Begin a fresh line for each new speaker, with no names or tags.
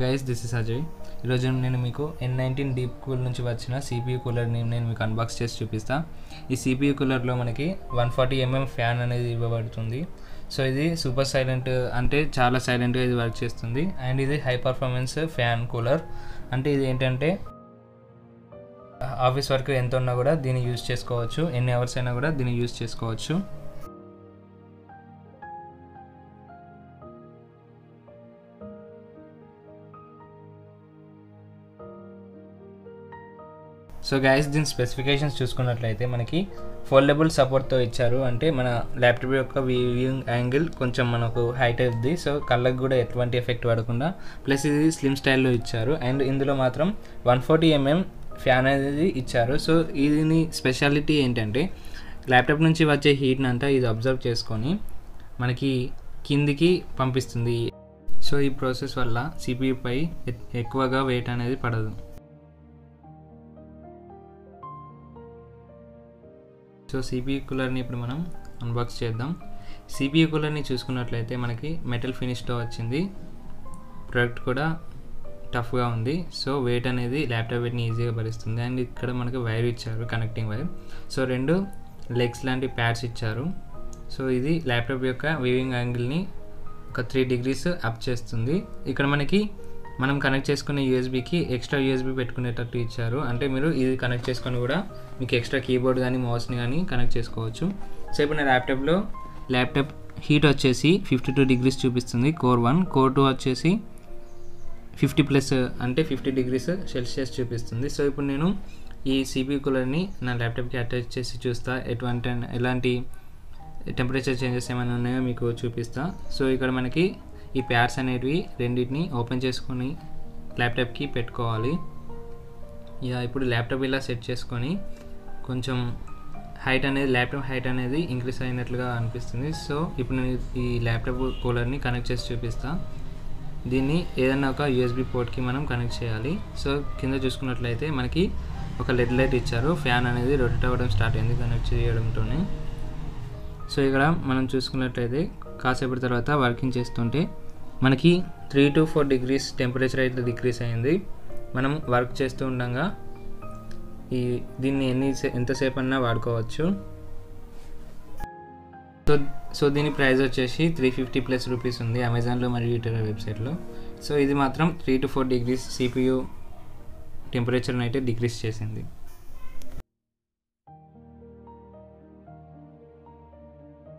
guys this is Ajay ఈరోజు నేను మీకు ఎన్ నైన్టీన్ డీప్ కూల్ నుంచి వచ్చిన సిపియూ కూలర్ని నేను మీకు అన్బాక్స్ చేసి చూపిస్తా ఈ సిపియూ కూలర్లో మనకి వన్ ఫార్టీ ఎంఎం ఫ్యాన్ అనేది ఇవ్వబడుతుంది సో ఇది సూపర్ సైలెంట్ అంటే చాలా సైలెంట్గా ఇది వర్క్ చేస్తుంది అండ్ ఇది హై పర్ఫార్మెన్స్ ఫ్యాన్ కూలర్ అంటే ఇది ఏంటంటే ఆఫీస్ వర్క్ ఎంత ఉన్నా కూడా దీన్ని యూజ్ చేసుకోవచ్చు ఎన్ని అవర్స్ అయినా కూడా దీన్ని యూజ్ చేసుకోవచ్చు సో గైస్ దీని స్పెసిఫికేషన్స్ చూసుకున్నట్లయితే మనకి ఫోల్డబుల్ సపోర్ట్తో ఇచ్చారు అంటే మన ల్యాప్టాప్ యొక్క వ్యూయింగ్ యాంగిల్ కొంచెం మనకు హైట్ అవుద్ది సో కళ్ళకు కూడా ఎటువంటి ఎఫెక్ట్ పడకుండా ప్లస్ ఇది స్లిమ్ స్టైల్లో ఇచ్చారు అండ్ ఇందులో మాత్రం వన్ ఫార్టీ ఎంఎం ఫ్యాన్ అనేది ఇచ్చారు సో దీని స్పెషాలిటీ ఏంటంటే ల్యాప్టాప్ నుంచి వచ్చే హీట్ని అంతా ఇది అబ్జర్వ్ చేసుకొని మనకి కిందికి పంపిస్తుంది సో ఈ ప్రాసెస్ వల్ల సిపియుపై ఎక్కువగా వెయిట్ అనేది పడదు సో సిపియూ కూలర్ని ఇప్పుడు మనం అన్బాక్స్ చేద్దాం సిపియూ కూలర్ని చూసుకున్నట్లయితే మనకి మెటల్ ఫినిష్తో వచ్చింది ప్రోడక్ట్ కూడా టఫ్గా ఉంది సో వెయిట్ అనేది ల్యాప్టాప్ వెయిట్ని ఈజీగా భరిస్తుంది అండ్ ఇక్కడ మనకి వైర్ ఇచ్చారు కనెక్టింగ్ వైర్ సో రెండు లెగ్స్ లాంటి ప్యాడ్స్ ఇచ్చారు సో ఇది ల్యాప్టాప్ యొక్క వీవింగ్ యాంగిల్ని ఒక త్రీ డిగ్రీస్ అప్ చేస్తుంది ఇక్కడ మనకి మనం కనెక్ట్ చేసుకునే యూఎస్బీకి ఎక్స్ట్రా యూఎస్బీ పెట్టుకునేటట్టు ఇచ్చారు అంటే మీరు ఇది కనెక్ట్ చేసుకొని కూడా మీకు ఎక్స్ట్రా కీబోర్డ్ కానీ మౌస్ని కానీ కనెక్ట్ చేసుకోవచ్చు సో ఇప్పుడు నా ల్యాప్టాప్లో ల్యాప్టాప్ హీట్ వచ్చేసి ఫిఫ్టీ టూ డిగ్రీస్ చూపిస్తుంది కోర్ వన్ కోర్ టూ వచ్చేసి ఫిఫ్టీ ప్లస్ అంటే ఫిఫ్టీ డిగ్రీస్ సెల్సియస్ చూపిస్తుంది సో ఇప్పుడు నేను ఈ సిపి కూలర్ని నా ల్యాప్టాప్కి అటాచ్ చేసి చూస్తా ఎటువంటి ఎలాంటి టెంపరేచర్ చేంజెస్ ఏమైనా ఉన్నాయో మీకు చూపిస్తా సో ఇక్కడ మనకి ఈ ప్యాడ్స్ అనేటివి రెండింటిని ఓపెన్ చేసుకొని ల్యాప్టాప్కి పెట్టుకోవాలి ఇక ఇప్పుడు ల్యాప్టాప్ ఇలా సెట్ చేసుకొని కొంచెం హైట్ అనేది ల్యాప్టాప్ హైట్ అనేది ఇంక్రీస్ అయినట్లుగా అనిపిస్తుంది సో ఇప్పుడు నేను ఈ ల్యాప్టాప్ కూలర్ని కనెక్ట్ చేసి చూపిస్తా దీన్ని ఏదైనా ఒక యూఎస్బి పోర్ట్కి మనం కనెక్ట్ చేయాలి సో కింద చూసుకున్నట్లయితే మనకి ఒక లెడ్ లైట్ ఇచ్చారు ఫ్యాన్ అనేది రొటేట్ అవ్వడం స్టార్ట్ అయింది కనెక్ట్ చేయడంతోనే సో ఇక్కడ మనం చూసుకున్నట్లయితే కాసేపటి తర్వాత వర్కింగ్ చేస్తుంటే మనకి three to four degrees temperature అయితే డిక్రీస్ అయింది మనం వర్క్ చేస్తూ ఉండగా ఈ దీన్ని ఎన్ని ఎంతసేపు అన్నా వాడుకోవచ్చు సో సో దీని ప్రైస్ వచ్చేసి త్రీ ఫిఫ్టీ ప్లస్ రూపీస్ ఉంది అమెజాన్లో మరియు ఇతర వెబ్సైట్లో సో ఇది మాత్రం three to four degrees CPU టెంపరేచర్ని అయితే డిక్రీస్ చేసింది